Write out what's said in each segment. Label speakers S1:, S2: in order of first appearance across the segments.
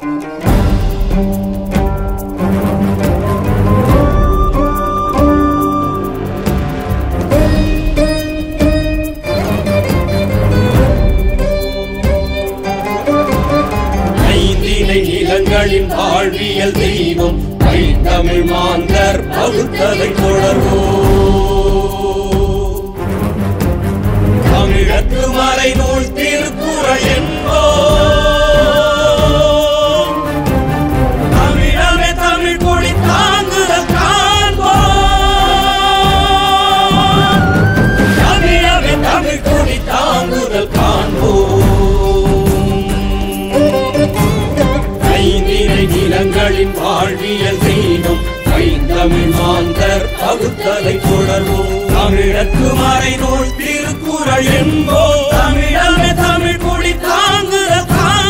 S1: ஐந்தினை நிலங்களின் வாழ்வியல் தெய்வம் தமிழ் மாந்தர் பகுத்ததை தொடர்வோம் தமிழத்து மறைநூல் திருக்குறள் என்போம் தமிழமே தமிழ் கொடி தாங்குதல் காண்போம் தமிழமே தமிழ் கொடி தாங்குதல் காண்போம் ஐந்தினை நிலங்களின் வாழ்வியல் தெய்வம் ஐந்தமிழ் மாந்தர் பகுத்தலை தொடர்வோம் தமிழக்கு மறைநூல் திருக்குறள் என்போம் தமிழமே தமிழ் கொடி தாங்குதல்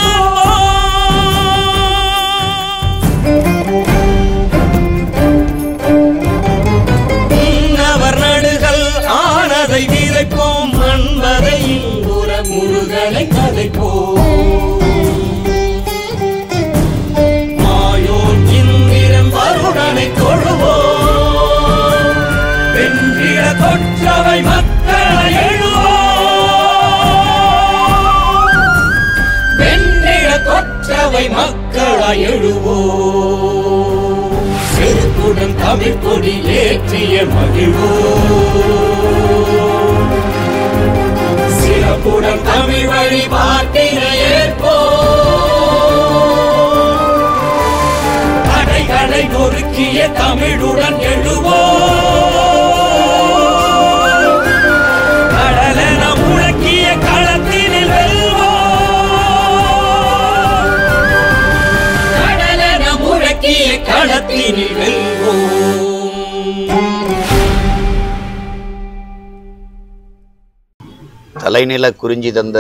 S1: காண்போம் அவர் நடுகள் ஆனதை விதைப்போம் அன்பதை இன்புற முருகனை கதைப்போம் மாயோன் இந்திரன் வருடனை தொழுவோம் வென்றிட தொற்றவை மக்களை எழுவோம் வென்றிட தொற்றவை மக்களை எழுவோம் செருக்குடன் தமிழ் கொடி ஏற்றிய மகிழ்வோம் சிறப்புடன் தமிழ் வழிபாட்டினை ஏற்போம் தடைகளை நொறுக்கிய தமிழுடன் எழுவோம் கடலென முழக்கிய களத்தினில் வெல்வோம் கடலென முழக்கிய களத்தினில் வெல்வோம்
S2: தலைநில குறிஞ்சி தந்த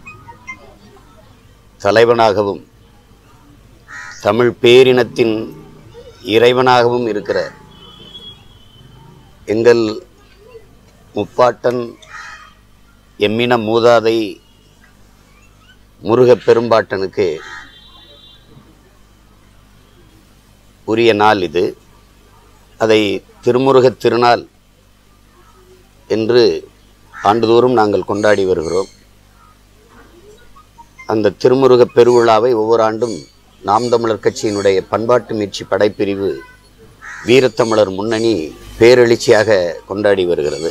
S2: தலைவனாகவும் தமிழ் பேரினத்தின் இறைவனாகவும் இருக்கிற எங்கள் முப்பாட்டன் எம்மின மூதாதை முருகப் பெரும்பாட்டனுக்கு உரிய நாள் இது அதை திருமுருகத் திருநாள் என்று ஆண்டுதோறும் நாங்கள் கொண்டாடி வருகிறோம் அந்த திருமுருகப் பெருவிழாவை ஒவ்வொரு ஆண்டும் நாம் தமிழர் கட்சியினுடைய பண்பாட்டு மீட்சி படைப்பிரிவு வீரத்தமிழர் முன்னணி பேரெழுச்சியாக கொண்டாடி வருகிறது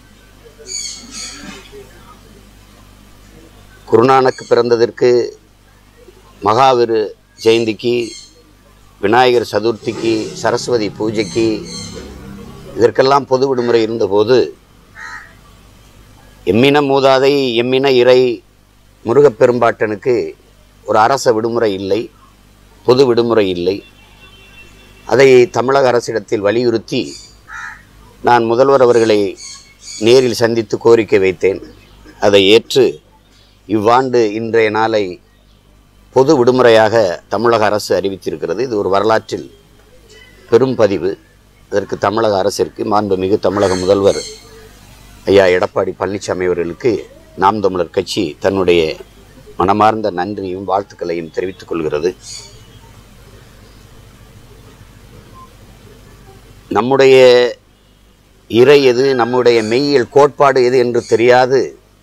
S2: குருநானக் பிறந்ததற்கு மகாவீர் ஜெயந்திக்கு விநாயகர் சதுர்த்திக்கு சரஸ்வதி பூஜைக்கு இதற்கெல்லாம் பொது விடுமுறை இருந்தபோது எம்மின மூதாதை எம்மின இறை முருகப்பெரும்பாட்டனுக்கு ஒரு அரச விடுமுறை இல்லை பொது விடுமுறை இல்லை அதை தமிழக அரசிடத்தில் வலியுறுத்தி நான் முதல்வர் அவர்களை நேரில் சந்தித்து கோரிக்கை வைத்தேன் அதை ஏற்று இவ்வாண்டு இன்றைய நாளை பொது விடுமுறையாக தமிழக அரசு அறிவித்திருக்கிறது இது ஒரு வரலாற்றில் பெரும் பதிவு அதற்கு தமிழக அரசிற்கு மாண்புமிகு தமிழக முதல்வர் ஐயா எடப்பாடி பழனிசாமி அவர்களுக்கு நாம் தமிழர் கட்சி தன்னுடைய மனமார்ந்த நன்றியும் வாழ்த்துக்களையும் தெரிவித்துக் கொள்கிறது நம்முடைய இறை எது நம்முடைய மெய்யியல் கோட்பாடு எது என்று தெரியாது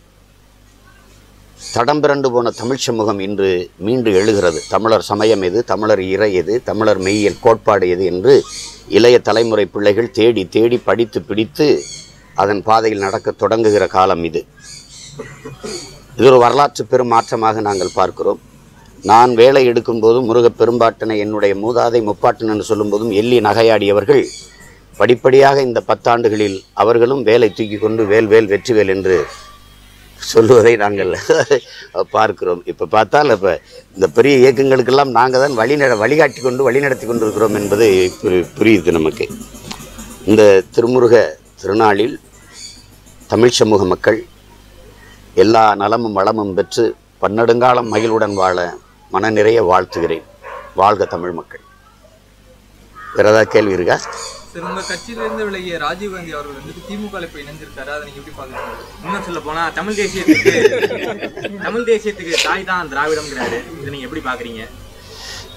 S2: தடம் பிறண்டு போன தமிழ் சமூகம் இன்று மீண்டு எழுகிறது தமிழர் சமயம் எது தமிழர் இறை எது தமிழர் மெய்யியல் கோட்பாடு எது என்று இளைய தலைமுறை பிள்ளைகள் தேடி தேடி படித்து பிடித்து அதன் பாதையில் நடக்க தொடங்குகிற காலம் இது இது ஒரு வரலாற்று பெரும் மாற்றமாக நாங்கள் பார்க்கிறோம் நான் வேலை எடுக்கும்போதும் முருகப் பெரும்பாட்டனை என்னுடைய மூதாதை முப்பாட்டன் என்று சொல்லும்போதும் எள்ளி நகையாடியவர்கள் படிப்படியாக இந்த பத்தாண்டுகளில் அவர்களும் வேலை தூக்கி கொண்டு வேல் வேல் வெற்றிவேல் என்று சொல்லுவதை நாங்கள் பார்க்கிறோம் இப்போ பார்த்தால் இப்போ இந்த பெரிய இயக்கங்களுக்கெல்லாம் நாங்கள் தான் வழி நட வழிகாட்டி கொண்டு வழிநடத்தி கொண்டிருக்கிறோம் என்பது புரி- புரியுது நமக்கு இந்த திருமுருக திருநாளில் தமிழ் சமூக மக்கள் எல்லா நலமும் வளமும் பெற்று பன்னெடுங்காலம் மகிழ்வுடன் வாழ மன நிறைய வாழ்த்துகிறேன் வாழ்க தமிழ் மக்கள் வேற ஏதாவது கேள்வி இருக்கா
S3: சார் உங்க கட்சியில இருந்து விலகிய ராஜீவ்காந்தி அவர்கள் வந்துட்டு திமுக இப்ப இணைஞ்சிருக்காரு அதை நீங்க எப்படி பாக்குறீங்க
S4: இன்னும் சொல்ல போனா தமிழ் தேசியத்துக்கு தமிழ் தேசியத்துக்கு தாய் தான் திராவிடம்ங்கிறாரு இதை நீங்க எப்படி பாக்குறீங்க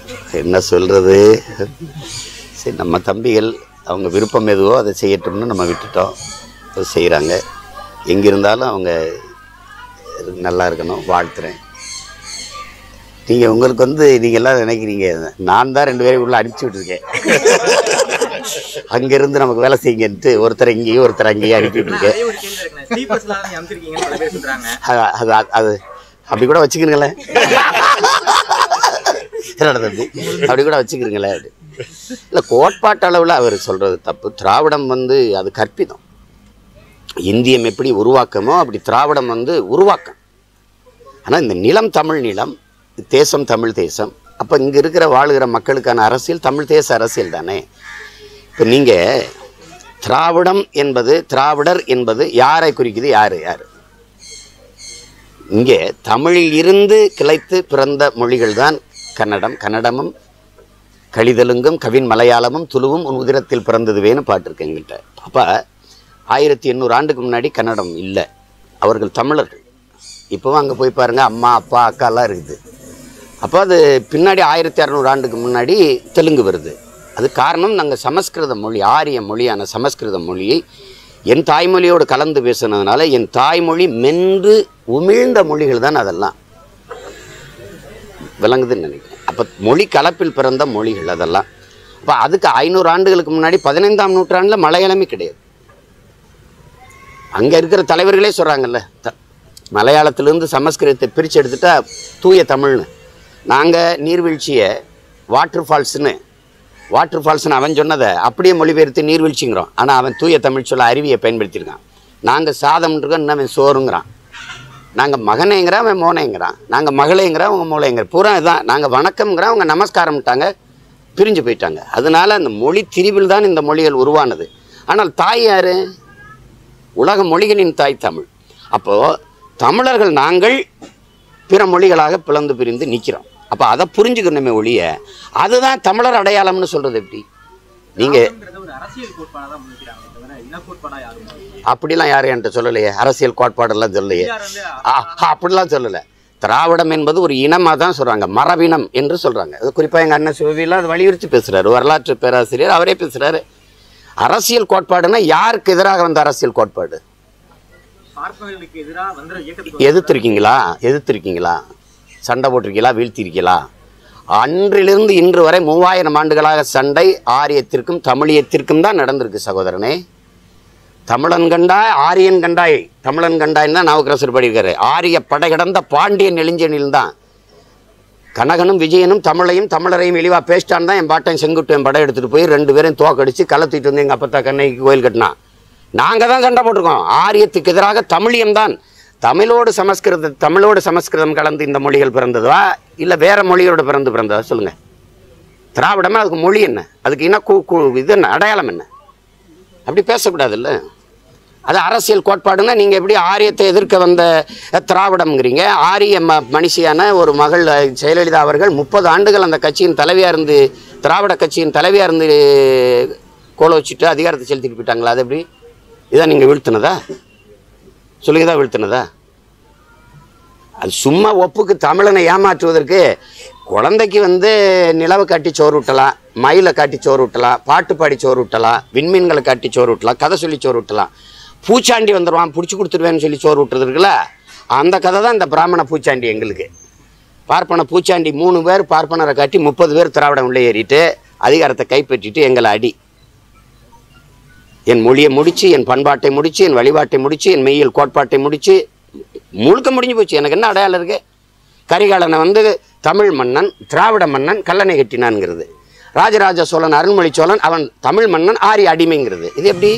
S2: என்ன சொல்கிறது சரி நம்ம தம்பிகள் அவங்க விருப்பம் எதுவோ அதை செய்யட்டும்னு நம்ம விட்டுட்டோம் அதை செய்கிறாங்க எங்கே இருந்தாலும் அவங்க நல்லா இருக்கணும் வாழ்த்துறேன் நீங்கள் உங்களுக்கு வந்து நீங்கள் எல்லாம் நினைக்கிறீங்க நான் தான் ரெண்டு பேரும் உள்ள அனுப்பிச்சி விட்டுருக்கேன் அங்கேருந்து நமக்கு வேலை செய்யுங்கன்ட்டு ஒருத்தர் இங்கேயும் ஒருத்தர் அங்கேயும் அனுப்பி விட்டுருக்கேன்
S4: அதே ஒரு கேள்வி இருக்குண்ணே ஸ்லீப்பர்ஸ்லாம் நீங்க அனுப்பிச்சிருக்கீங்கன்னு பல பேர் சொல்றாங்க
S2: அது அது அது அப்படி கூட வச்சுக்கிறீங்களேன் என்னடா தம்பி அப்படி கூட வச்சுக்கிறீங்களேன் இல்லை கோட்பாட்டு அளவில் அவர் சொல்கிறது தப்பு திராவிடம் வந்து அது கற்பிதம் இந்தியம் எப்படி உருவாக்கமோ அப்படி திராவிடம் வந்து உருவாக்கம் ஆனால் இந்த நிலம் தமிழ் நிலம் தேசம் தமிழ் தேசம் அப்போ இங்கே இருக்கிற வாழுகிற மக்களுக்கான அரசியல் தமிழ் தேச அரசியல் தானே இப்போ நீங்கள் திராவிடம் என்பது திராவிடர் என்பது யாரை குறிக்குது யார் யார் இங்கே தமிழில் இருந்து கிளைத்து பிறந்த மொழிகள் தான் கன்னடம் கன்னடமும் கழிதலுங்கும் கவின் மலையாளமும் துளுவும் உன் உதிரத்தில் பிறந்ததுவேன்னு பாட்டு இருக்கு எங்கிட்ட அப்போ ஆயிரத்தி எண்ணூறு ஆண்டுக்கு முன்னாடி கன்னடம் இல்லை அவர்கள் தமிழர்கள் இப்போவும் அங்கே போய் பாருங்க அம்மா அப்பா அக்காலாம் இருக்குது அப்போ அது பின்னாடி ஆயிரத்தி அறநூறு ஆண்டுக்கு முன்னாடி தெலுங்கு வருது அது காரணம் நாங்கள் சமஸ்கிருத மொழி ஆரிய மொழியான சமஸ்கிருத மொழியை என் தாய்மொழியோடு கலந்து பேசுனதுனால என் தாய்மொழி மென்று உமிழ்ந்த மொழிகள் தான் அதெல்லாம் விளங்குதுன்னு நினைக்கிறேன் அப்போ மொழி கலப்பில் பிறந்த மொழிகள் அதெல்லாம் அப்போ அதுக்கு ஐநூறு ஆண்டுகளுக்கு முன்னாடி பதினைந்தாம் நூற்றாண்டில் மலையாளமே கிடையாது அங்கே இருக்கிற தலைவர்களே சொல்கிறாங்கல்ல த மலையாளத்திலேருந்து சமஸ்கிருதத்தை பிரித்து எடுத்துட்டா தூய தமிழ்னு நாங்கள் நீர்வீழ்ச்சியை வாட்டர் ஃபால்ஸ்னு வாட்டர் ஃபால்ஸ்னு அவன் சொன்னதை அப்படியே மொழிபெயர்த்து நீர்வீழ்ச்சிங்கிறோம் ஆனால் அவன் தூய தமிழ் சொல்ல அருவியை பயன்படுத்தியிருக்கான் நாங்கள் சாதம்ன்றோம் இன்னும் அவன் சோறுங்கிறான் நாங்கள் மகனேங்கிறான் அவன் மோனேங்கிறான் நாங்கள் மகளேங்கிறான் அவங்க மூளைங்கிற பூரா இதுதான் நாங்கள் வணக்கம்ங்கிறோம் அவங்க நமஸ்காரம்ட்டாங்க பிரிஞ்சு போயிட்டாங்க அதனால அந்த மொழி திரிவில் தான் இந்த மொழிகள் உருவானது ஆனால் தாய் யாரு உலக மொழிகளின் தாய் தமிழ் அப்போது தமிழர்கள் நாங்கள் பிற மொழிகளாக பிளந்து பிரிந்து நிற்கிறோம் அப்போ அதை புரிஞ்சுக்கணுமே ஒழிய அதுதான் தமிழர் அடையாளம்னு சொல்கிறது எப்படி நீங்கள்
S4: திராவிடம்ங்கிறத ஒரு அரசியல் கோட்பாடா தான் முன்னிக்கிறாங்க தவிர இன கோட்பாடா யாரும் இல்லை.
S2: அப்படிலாம் யாரும் என்கிட்ட சொல்லலையே அரசியல் கோட்பாடெல்லாம் சொல்லலையே
S4: பெரியார் வந்து
S2: ஆ, அப்படிலாம் சொல்லலை திராவிடம் என்பது ஒரு இனமாக தான் சொல்கிறாங்க மரபினம் என்று சொல்கிறாங்க அது குறிப்பாக எங்கள் அண்ணன் சிவவிலாம் அது வலியுறுத்தி பேசுகிறாரு வரலாற்று பேராசிரியர் அவரே பேசுகிறாரு அரசியல் கோட்பாடுனா யாருக்கு எதிராக வந்த அரசியல் கோட்பாடு
S4: பார்ப்பவர்களுக்கு எதிராக வந்து இயக்கத்துக்கு
S2: எதிர்த்திருக்கீங்களா எதிர்த்திருக்கீங்களா சண்டை போட்டிருக்கீங்களா வீழ்த்திருக்கீங்களா அன்றிலிருந்து இன்று வரை மூவாயிரம் ஆண்டுகளாக சண்டை ஆரியத்திற்கும் தமிழியத்திற்கும் தான் நடந்திருக்கு சகோதரனே தமிழன் கண்டாய் ஆரியன் கண்டாய் தமிழன் கண்டாய்ன்னு தான் நாவுக்கரசர் படிக்கிறாரு ஆரிய படை கடந்த பாண்டியன் நெடுஞ்செழில் தான் கனகனும் விஜயனும் தமிழையும் தமிழரையும் இழிவா பேசிட்டான் தான் என் பாட்டன் செங்குட்டன் படம் எடுத்துகிட்டு போய் ரெண்டு பேரையும் தோக்கடிச்சு கலத்திட்டு வந்து எங்கள் அப்பத்தா கண்ணைக்கு கோயில் கட்டினான் நாங்கள் தான் சண்டை போட்டிருக்கோம் ஆரியத்துக்கு எதிராக தமிழியம் தான் தமிழோடு சமஸ்கிருத தமிழோடு சமஸ்கிருதம் கலந்து இந்த மொழிகள் பிறந்ததா இல்லை வேற மொழியோடு பிறந்து பிறந்ததா சொல்லுங்கள் திராவிடமா அதுக்கு மொழி என்ன அதுக்கு இன கூ கூ இது என்ன அடையாளம் என்ன அப்படி பேசக்கூடாதுல்ல அது அரசியல் கோட்பாடுன்னா நீங்கள் எப்படி ஆரியத்தை எதிர்க்க வந்த அஹ், திராவிடம்ங்கிறீங்க ஆரிய ம மனுஷியான ஒரு மகள் அஹ், ஜெயலலிதா அவர்கள் முப்பது ஆண்டுகள் அந்த கட்சியின் தலைவியாக இருந்து திராவிட கட்சியின் தலைவியாக இருந்து கோல வச்சுட்டு அதிகாரத்தை செலுத்திட்டு போயிட்டாங்களா அது எப்படி இதான் நீங்கள் வீழ்த்தினதா சொல்லுங்க தான் வீழ்த்தினதா அது சும்மா ஒப்புக்கு தமிழனை ஏமாற்றுவதற்கு குழந்தைக்கு வந்து நிலவை காட்டி சோறு விட்டலாம் மயிலை காட்டி சோறு விட்டலாம் பாட்டு பாடி சோறு விட்டலாம் விண்மீன்களை காட்டி சோறு விட்டலாம் கதை சொல்லி சோறு விட்டலாம் பூச்சாண்டி வந்துடுவான் பிடிச்சி கொடுத்துருவேன்னு சொல்லி சோறு விட்டுறது இருக்குல்ல அந்த கதை தான் இந்த பிராமண பூச்சாண்டி எங்களுக்கு பார்ப்பன பூச்சாண்டி மூணு பேர் பார்ப்பனரை காட்டி முப்பது பேர் திராவிடம் உள்ளே ஏறிட்டு அதிகாரத்தை கைப்பற்றிட்டு எங்களை அடி என் மொழியை முடிச்சு என் பண்பாட்டை முடிச்சு என் வழிபாட்டை முடிச்சு என் மெய்யியல் கோட்பாட்டை முடிச்சு முழுக்க முடிஞ்சு போச்சு எனக்கு என்ன அடையாளம் இருக்கு கரிகாலனை வந்து தமிழ் மன்னன் திராவிட மன்னன் கல்லணை கட்டினான்ங்கிறது ராஜராஜ சோழன் அருண்மொழி சோழன் அவன் தமிழ் மன்னன் ஆரிய அடிமைங்கிறது இது எப்படி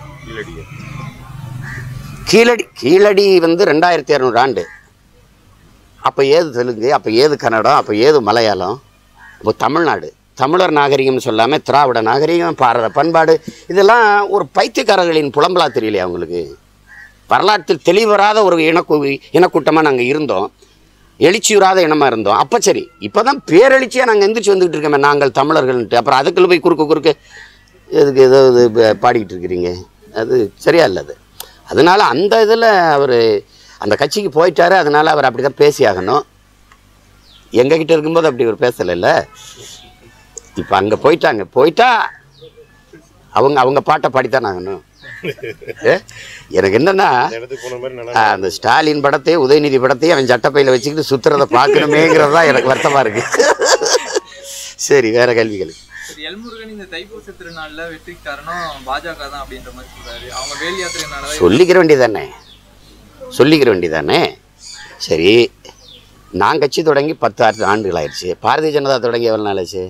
S2: கீழடி கீழடி வந்து ரெண்டாயிரத்தி இரநூறு ஆண்டு அப்போ ஏது தெலுங்கு அப்போ ஏது கன்னடம் அப்போ ஏது மலையாளம் இப்போ தமிழ்நாடு தமிழர் நாகரிகம்னு சொல்லாமல் திராவிட நாகரிகம் பாரத பண்பாடு இதெல்லாம் ஒரு பைத்தியக்காரர்களின் புலம்பலா தெரியலையா அவங்களுக்கு வரலாற்றில் தெளிவராத ஒரு இனக்கு இனக்கூட்டமாக நாங்கள் இருந்தோம் எழுச்சியுறாத இனமாக இருந்தோம் அப்போ சரி இப்போ தான் பேரெழுச்சியாக நாங்கள் எந்திரிச்சு வந்துக்கிட்டு இருக்கோமே நாங்கள் தமிழர்கள்ன்ட்டு அப்புறம் அதுக்குள்ள போய் குறுக்கு குறுக்கு எதுக்கு ஏதோ இது ப- பாடிக்கிட்டு இருக்கிறீங்க அது சரியா இல்லை அது அதனால அந்த இதில் அவர் அந்த கட்சிக்கு போயிட்டாரு அதனால அவர் அப்படி தான் பேசி ஆகணும் எங்ககிட்ட இருக்கும்போது அப்படி ஒரு பேசலைல்ல இப்போ அங்கே போயிட்டாங்க போயிட்டா அவங்க அவங்க பாட்டை பாடித்தான் ஆகணும் ஏ? எனக்கு என்னன்னா
S5: இடத்துக்கு போன மாதிரி நல்லா
S2: ஆ, அந்த ஸ்டாலின் படத்தையும் உதயநிதி படத்தையும் அவன் சட்டப்பையில் வச்சுக்கிட்டு சுத்துறத பார்க்கணுமேங்கிறது தான் எனக்கு வருத்தமாக இருக்கு சரி வேற கேள்விகள்
S3: திரு எல்முருகன் இந்த தைப்பூச திருநாள்ல வெற்றிக்கு காரணம் பாஜக தான் அப்படின்ற மாதிரி சொல்றாரு அவங்க வேல் யாத்திரைனாலதான்
S2: சொல்லிக்கிற வேண்டியதானே சொல்லிக்கிற வேண்டியதானே சரி நான் கட்சி தொடங்கி பத்து ஆறு ஆண்டுகள் ஆயிடுச்சு பாரதிய ஜனதா தொடங்கி எவ்வளோ நாள் ஆச்சு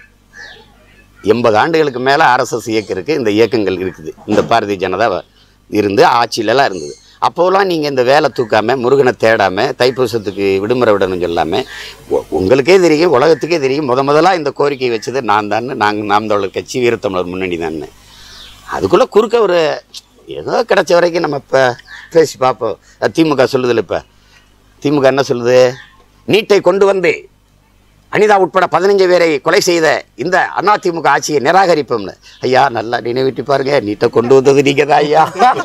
S2: எண்பது ஆண்டுகளுக்கு மேலே ஆர்எஸ்எஸ் இயக்கம் இருக்குது இந்த இயக்கங்கள் இருக்குது இந்த பாரதிய ஜனதா இருந்து ஆட்சியிலலாம் இருந்தது அப்போலாம் நீங்கள் இந்த வேலை தூக்காமல் முருகனை தேடாமல் தைப்பூசத்துக்கு விடுமுறை விடணும்னு சொல்லாமல் உ- உங்களுக்கே தெரியும் உலகத்துக்கே தெரியும் முத முதலாக இந்த கோரிக்கை வச்சது நான் தான் நாங்கள் நாம் தமிழர் கட்சி வீரத்தமிழர் முன்னணி தான் அதுக்குள்ளே குறுக்க ஒரு ஏதோ கிடைச்ச வரைக்கும் நம்ம இப்போ பேசி பார்ப்போம் அது திமுக சொல்லுதில்ல இப்போ திமுக என்ன சொல்லுது நீட்டை கொண்டு வந்து அனிதா உட்பட பதினஞ்சு பேரை கொலை செய்த இந்த அதிமுக ஆட்சியை நிராகரிப்போம்னு ஐயா நல்லா நினைவிட்டு பாருங்க நீட்டை கொண்டு வந்தது நீங்க தான் ஐயா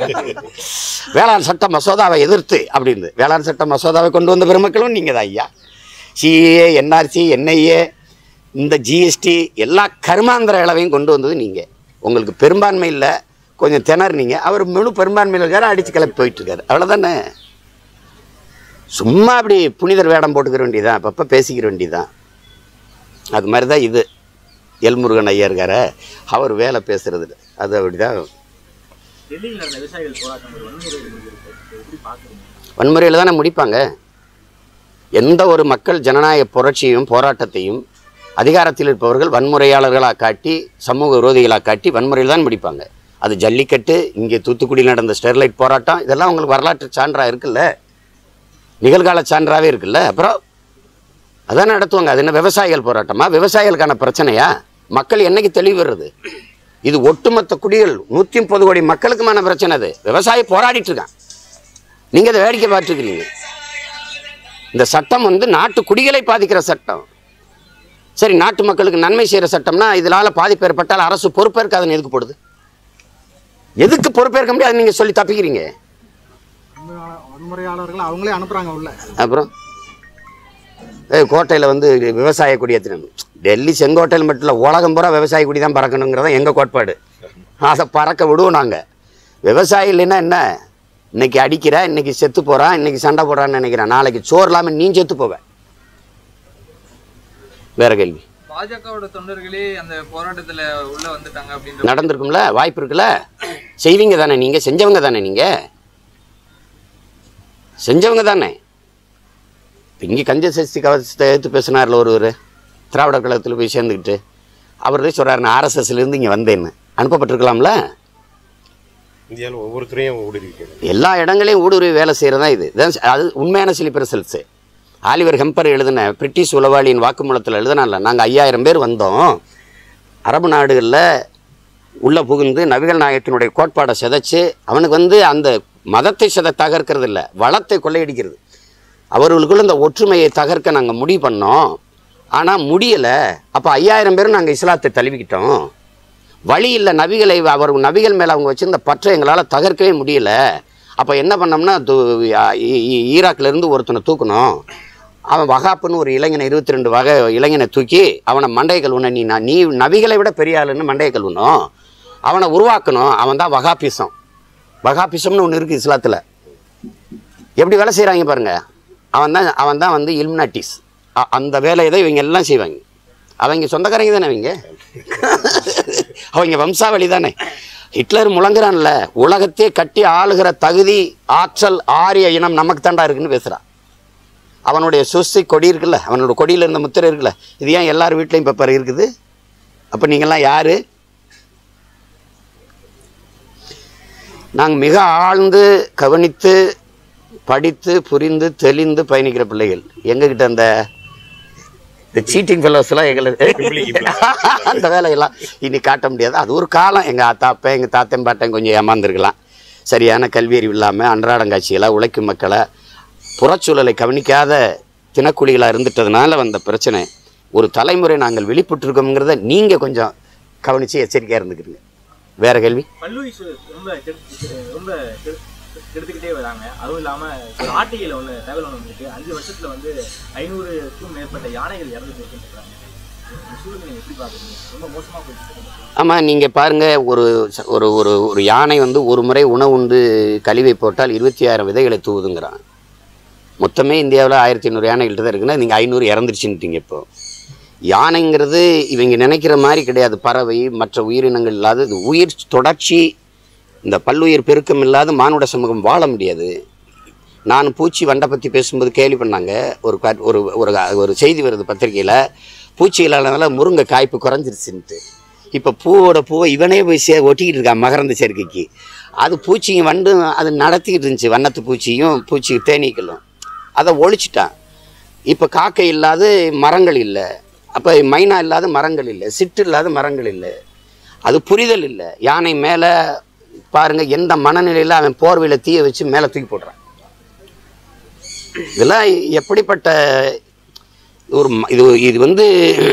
S2: வேளாண் சட்ட மசோதாவை எதிர்த்து அப்படின்னு வேளாண் சட்ட மசோதாவை கொண்டு வந்த பெருமக்களும் நீங்க தான் ஐயா சிஏ என்ஆர்சி என்ஐஏ இந்த ஜிஎஸ்டி எல்லா கருமாந்திர அளவையும் கொண்டு வந்தது நீங்கள் உங்களுக்கு பெரும்பான்மை இல்லை கொஞ்சம் திணறுனீங்க அவர் முழு பெரும்பான்மையில் இருக்காரு அடிச்சு கிளப்பி போயிட்டு இருக்காரு அவ்வளோதானே சும்மா அப்படி புனிதர் வேடம் போட்டுக்கிற வேண்டியதான் அப்பப்போ பேசிக்கிற வேண்டியதான் அது மாதிரி தான் இது எல்முருகன் ஐயா இருக்கார அவர் வேலை பேசுறது அது அப்படி தான்
S4: டெல்லியில் நடந்த விவசாயிகள் போராட்டம் ஒரு வன்முறை முடிஞ்சிருக்கு இதை எப்படி பார்க்குறீங்க
S2: வன்முறையில் தானே முடிப்பாங்க எந்த ஒரு மக்கள் ஜனநாயக புரட்சியும் போராட்டத்தையும் அதிகாரத்தில் இருப்பவர்கள் வன்முறையாளர்களாக காட்டி சமூக விரோதிகளாக காட்டி வன்முறையில் தான் முடிப்பாங்க அது ஜல்லிக்கட்டு இங்கே தூத்துக்குடியில் நடந்த ஸ்டெர்லைட் போராட்டம் இதெல்லாம் உங்களுக்கு வரலாற்று சான்றாக இருக்குல்ல நிகழ்கால சான்றாகவே இருக்குல்ல அப்புறம் அதான் நடத்துவாங்க அது என்ன விவசாயிகள் போராட்டமா விவசாயிகளுக்கான பிரச்சனையா மக்கள் என்னைக்கு தெளிவு வருது இது ஒட்டுமொத்த குடிகள் நூற்றி முப்பது கோடி மக்களுக்குமான பிரச்சனை அது விவசாயி போராடிட்டு இருக்கான் நீங்கள் அதை வேடிக்கை பார்த்துக்கிறீங்க இந்த சட்டம் வந்து நாட்டு குடிகளை பாதிக்கிற சட்டம் சரி நாட்டு மக்களுக்கு நன்மை செய்கிற சட்டம்னா இதனால் பாதிப்பு ஏற்பட்டால் அரசு பொறுப்பேற்காதுன்னு எதுக்கு போடுது எதுக்கு பொறுப்பேற்க முடியாது நீங்கள் சொல்லி தப்பிக்கிறீங்க
S6: வன்முறையாளர்கள் அவங்களே அனுப்புறாங்க உள்ள
S2: அப்புறம் ஏய் கோட்டையில் வந்து விவசாய குடியேற்றினோம் டெல்லி செங்கோட்டையில் மட்டும் இல்லை உலகம் பூரா விவசாய குடி தான் பறக்கணுங்கிறத எங்கள் கோட்பாடு அதை பறக்க விடுவோம் நாங்கள் விவசாயி இல்லைன்னா என்ன இன்னைக்கு அடிக்கிற இன்னைக்கு செத்து போகிறான் இன்னைக்கு சண்டை போடுறான்னு நினைக்கிறேன் நாளைக்கு சோறு இல்லாமல் நீ செத்து போவ வேற கேள்வி
S3: பாஜகவோட தொண்டர்களே அந்த போராட்டத்துல உள்ள வந்துட்டாங்க அப்படின்ற
S2: நடந்திருக்கும்ல வாய்ப்பு இருக்குல்ல செய்வீங்க தானே நீங்கள் செஞ்சவங்க தானே நீங்கள் செஞ்சவங்க தானே இப்போ இங்கே கஞ்ச சஷ்டி கவசத்தை எடுத்து பேசினார்ல ஒருவர் திராவிட கழகத்தில் போய் சேர்ந்துக்கிட்டு அவர் தான் சொல்கிறார் நான் ஆர்எஸ்எஸ்லேருந்து இங்கே வந்தேன்னு அனுப்பப்பட்டிருக்கலாம்ல
S5: இந்தியாவில் ஒவ்வொருத்தரையும் ஊடுருவிக்கணும்
S2: எல்லா இடங்களையும் ஊடுருவி வேலை செய்கிறதா இது இதான் அது உண்மையான சிலிப் ரிசல்ட்ஸு ஆலிவர் ஹெம்பர் எழுதின பிரிட்டிஷ் உளவாளியின் வாக்குமூலத்தில் எழுதினால நாங்கள் ஐயாயிரம் பேர் வந்தோம் அரபு நாடுகளில் உள்ளே புகுந்து நபிகள் நாயகத்தினுடைய கோட்பாடை சிதைச்சு அவனுக்கு வந்து அந்த மதத்தை சிதை தகர்க்கிறது இல்லை வளத்தை கொள்ளையடிக்கிறது அவர்களுக்குள்ள இந்த ஒற்றுமையை தகர்க்க நாங்கள் முடிவு பண்ணோம் ஆனால் முடியலை அப்போ ஐயாயிரம் பேரும் நாங்கள் இஸ்லாத்தை தழுவிக்கிட்டோம் வழி இல்லை நபிகளை அவர் நபிகள் மேலே அவங்க வச்சிருந்த பற்றை எங்களால் தகர்க்கவே முடியல அப்போ என்ன பண்ணோம்னா து- ஈ- ஈ- ஈராக்லேருந்து ஒருத்தனை தூக்கணும் அவன் வகாப்புன்னு ஒரு இளைஞனை இருபத்தி ரெண்டு வகை இளைஞனை தூக்கி அவனை மண்டைய கல்வன நீ நான் நீ நபிகளை விட பெரிய ஆளுன்னு மண்டைய கல்வணும் அவனை உருவாக்கணும் அவன் தான் வகாபிசம் வகாபிசம்னு ஒன்று இருக்குது இஸ்லாத்தில் எப்படி வேலை செய்கிறாங்க பாருங்க அவன் தான் அவன் தான் வந்து இல்மினாட்டிஸ் அ- அந்த வேலையை தான் இவங்க எல்லாம் செய்வாங்க அவங்க சொந்தக்காரங்க தானே அவங்க அவங்க வம்சாவளி தானே ஹிட்லர் முழங்குறான்ல உலகத்தையே கட்டி ஆளுகிற தகுதி ஆற்றல் ஆரிய இனம் நமக்கு தாண்டா இருக்குன்னு பேசுகிறான் அவனுடைய சுசி கொடி இருக்குல்ல அவனோட கொடியில் இருந்த முத்திரை இருக்குல்ல இது ஏன் எல்லார் வீட்லேயும் இப்போ இருக்குது அப்போ நீங்கள்லாம் யார் நாங்கள் மிக ஆழ்ந்து கவனித்து படித்து புரிந்து தெளிந்து பயணிக்கிற பிள்ளைகள் எங்ககிட்ட அந்த இந்த சீட்டிங் ஃபெல்லோஸ்லாம் எங்களுக்கு அந்த வேலையெல்லாம் இனி காட்ட முடியாது அது ஒரு காலம் எங்கள் ஆத்தாப்ப எங்கள் தாத்தன் பாட்டன் கொஞ்சம் ஏமாந்துருக்கலாம் சரியான கல்வியறிவு இல்லாமல் அன்றாடங்காட்சிகளை உழைக்கும் மக்களை புறச்சூழலை கவனிக்காத தினக்கூலிகளாக இருந்துட்டதுனால வந்த பிரச்சனை ஒரு தலைமுறை நாங்கள் வெளிப்பட்டிருக்கோங்கிறத நீங்கள் கொஞ்சம் கவனித்து எச்சரிக்கையாக இருந்துக்கிறீங்க வேற கேள்வி
S4: கல்லூரி சு- ரொம்ப கெடு- ரொம்ப கெடு- எடுத்துக்கிட்டே வராங்க அதுவும் இல்லாம ஒரு ஆர்டிகைல ஒண்ணு தகவல் ஒண்ணு இருக்கு அஞ்சு வருஷத்துல வந்து ஐநூறுக்கும் மேற்பட்ட யானைகள் இறந்து போயிட்டு இருக்காங்க இந்த சூழ்நிலை நீங்க எப்படி பாக்குறீங்க ரொம்ப மோசமா போயிட்டு இருக்கு
S2: ஆமாம் நீங்கள் பாருங்கள் ஒரு ச- ஒரு ஒரு ஒரு யானை வந்து ஒரு முறை உணவு உண்டு கழிவை போட்டால் இருபத்தி ஆயிரம் விதைகளை தூவுதுங்கிறான் மொத்தமே இந்தியாவில் ஆயிரத்தி ஐநூறு யானைகள்ட்ட தான் இருக்குன்னா நீங்கள் ஐநூறு இறந்துருச்சுன்ட்டீங்க இப்போ யானைங்கிறது இவங்க நினைக்கிற மாதிரி கிடையாது பறவை மற்ற உயிரினங்கள் இல்லாத இது உயிர் தொடர்ச்சி இந்த பல்லுயிர் பெருக்கம் இல்லாத மானுட சமூகம் வாழ முடியாது நான் பூச்சி வண்டை பற்றி பேசும்போது கேள்வி பண்ணாங்க ஒரு கட்- ஒரு ஒரு ஒரு செய்தி வருது பத்திரிக்கையில் பூச்சிகளால் முருங்கை காய்ப்பு குறைஞ்சிருச்சுன்ட்டு இப்போ பூவோட பூவை இவனே போய் சே ஒட்டிக்கிட்டு இருக்கான் மகரந்த சேர்க்கைக்கு அது பூச்சியும் வண்டு அது நடத்திக்கிட்டு இருந்துச்சு வண்ணத்து பூச்சியும் பூச்சி தேனீக்களும் அதை ஒழிச்சிட்டான் இப்போ காக்கை இல்லாத மரங்கள் இல்லை அப்போ மைனா இல்லாத மரங்கள் இல்லை சிட்டு இல்லாத மரங்கள் இல்லை அது புரிதல் இல்லை யானை மேலே பாருங்க எந்த மனநிலையில் அவன் போர்வையில் தீய வச்சு மேலே தூக்கி போடுறான் இதெல்லாம் எப்படிப்பட்ட ஒரு ம- இது இது வந்து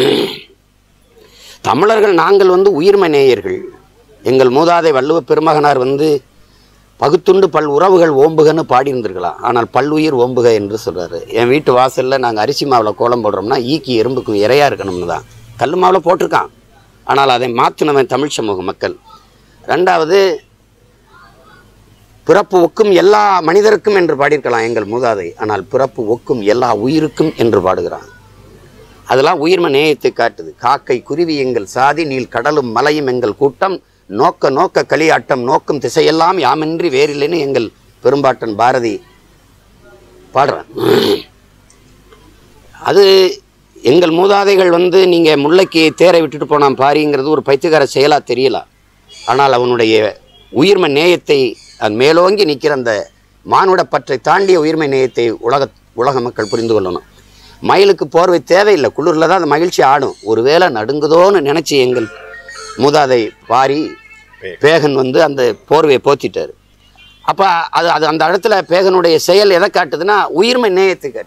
S2: தமிழர்கள் நாங்கள் வந்து உயிர்மை நேயர்கள் எங்கள் மூதாதை வள்ளுவ பெருமகனார் வந்து பகுத்துண்டு பல் உறவுகள் ஓம்புகன்னு பாடியிருந்திருக்கலாம் ஆனால் பல்லுயிர் ஓம்புக என்று சொல்றாரு என் வீட்டு வாசலில் நாங்கள் அரிசி மாவில் கோலம் போடுறோம்னா ஈக்கி எறும்புக்கு இரையா இருக்கணும்னு தான் கல் மாவில் போட்டிருக்கான் ஆனால் அதை மாற்றினவன் தமிழ் சமூக மக்கள் ரெண்டாவது பிறப்பு ஒக்கும் எல்லா மனிதருக்கும் என்று பாடியிருக்கலாம் எங்கள் மூதாதை ஆனால் பிறப்பு ஒக்கும் எல்லா உயிருக்கும் என்று பாடுகிறான் அதெல்லாம் உயிர்ம நேயத்தை காட்டுது காக்கை குருவி எங்கள் சாதி நீல் கடலும் மலையும் எங்கள் கூட்டம் நோக்க நோக்க களியாட்டம் நோக்கும் திசையெல்லாம் யாமின்றி வேறில்லைன்னு எங்கள் பெரும்பாட்டன் பாரதி பாடுறான் அது எங்கள் மூதாதைகள் வந்து நீங்கள் முல்லைக்கு தேரை விட்டுட்டு போனான் பாரிங்கிறது ஒரு பைத்தியக்கார செயலாக தெரியலாம் ஆனால் அவனுடைய உயிர்ம நேயத்தை அது மேலோங்கி நிற்கிற அந்த மானுட பற்றை தாண்டிய உயிர்மை நேயத்தை உலக உலக மக்கள் புரிந்து கொள்ளணும் மயிலுக்கு போர்வை தேவையில்லை குளிரில் தான் அந்த மகிழ்ச்சி ஆடும் ஒருவேளை நடுங்குதோன்னு நினச்சி எங்கள் மூதாதை பாரி பேகன் வந்து அந்த போர்வையை போத்திட்டார் அப்போ அது அது அந்த இடத்துல பேகனுடைய செயல் எதை காட்டுதுன்னா உயிர்மை நேயத்தை காட்டு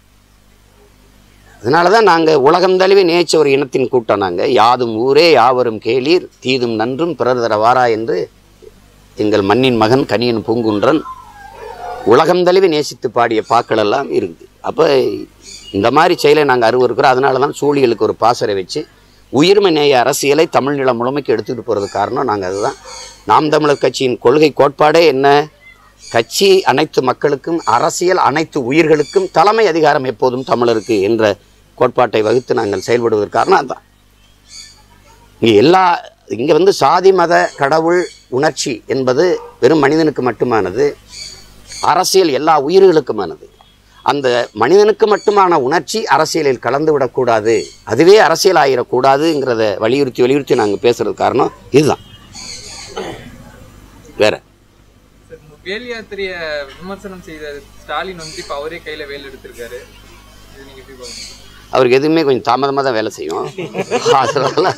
S2: அதனால தான் நாங்கள் உலகம் தழுவி நேய்ச்ச ஒரு இனத்தின் கூட்டம் நாங்கள் யாதும் ஊரே யாவரும் கேளீர் தீதும் நன்றும் பிறர் தர வாரா என்று எங்கள் மண்ணின் மகன் கனியன் பூங்குன்றன் உலகம் தழுவி நேசித்து பாடிய பாக்கள் எல்லாம் இருக்குது அப்போ இந்த மாதிரி செயலை நாங்கள் அருவருக்கிறோம் அதனால தான் சூழிகளுக்கு ஒரு பாசறை வச்சு உயிர்மை நேய அரசியலை தமிழ் நிலம் முழுமைக்கு எடுத்துக்கிட்டு போகிறது காரணம் நாங்கள் அதுதான் நாம் தமிழர் கட்சியின் கொள்கை கோட்பாடே என்ன கட்சி அனைத்து மக்களுக்கும் அரசியல் அனைத்து உயிர்களுக்கும் தலைமை அதிகாரம் எப்போதும் தமிழருக்கு என்ற கோட்பாட்டை வகுத்து நாங்கள் செயல்படுவதற்கு காரணம் அதுதான் இங்கே எல்லா இங்கே வந்து சாதி மத கடவுள் உணர்ச்சி என்பது வெறும் மனிதனுக்கு மட்டுமானது அரசியல் எல்லா உயிர்களுக்குமானது அந்த மனிதனுக்கு மட்டுமான உணர்ச்சி அரசியலில் கலந்து விடக்கூடாது அதுவே அரசியல் ஆயிடக்கூடாதுங்கிறத வலியுறுத்தி வலியுறுத்தி நாங்கள் பேசுறது காரணம் இதுதான் வேற
S3: சார், வேல் யாத்திரைய விமர்சனம் செய்த ஸ்டாலின் வந்து இப்ப அவரே கையில வேல் எடுத்திருக்காரு இது நீங்க எப்படி பாக்குறீங்க
S2: அவருக்கு எதுவுமே கொஞ்சம் தாமதமாக தான் வேலை செய்யும் அதனால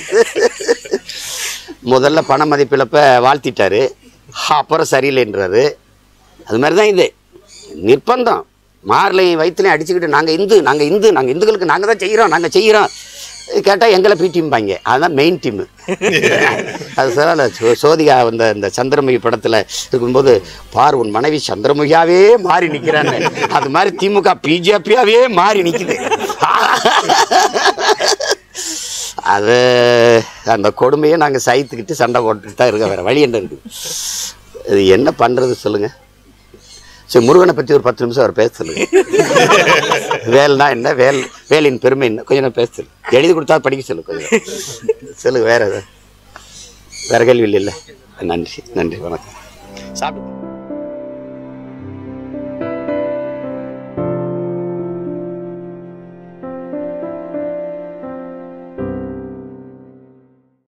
S2: முதல்ல பண மதிப்பிழப்ப வாழ்த்திட்டாரு அப்புறம் சரியில்லைன்றாரு அது மாதிரி தான் இது நிர்பந்தம் மார்லையும் வயிற்றுலையும் அடிச்சுக்கிட்டு நாங்கள் இந்து நாங்கள் இந்து நாங்கள் இந்துக்களுக்கு நாங்கள் தான் செய்கிறோம் நாங்கள் செய்கிறோம் கேட்டால் எங்களை பி டீம்பாங்க அதுதான் மெயின் டீமு அது சொல்லல சோ- சோதிகா வந்த இந்த சந்திரமுகி படத்தில் இருக்கும்போது பார் உன் மனைவி சந்திரமுகியாவே மாறி நிற்கிறான்னு அது மாதிரி திமுக பிஜேபியாவே மாறி நிற்குது அது அந்த கொடுமையை நாங்கள் சகித்துக்கிட்டு சண்டை போட்டுட்டு தான் இருக்கோம் வேறு வழி என்ன இருக்குது இது என்ன பண்ணுறது சொல்லுங்கள் சரி முருகனை பற்றி ஒரு பத்து நிமிஷம் அவர் பேச சொல்லுங்க வேல்னா என்ன வேல் வேலின் பெருமை என்ன கொஞ்சம் நேரம் பேச சொல்லு எழுதி கொடுத்தா படிக்க சொல்லு கொஞ்சம் சொல்லுங்க வேற எதாவது வேற கேள்வி இல்லை நன்றி நன்றி வணக்கம் சாப்பிட்டு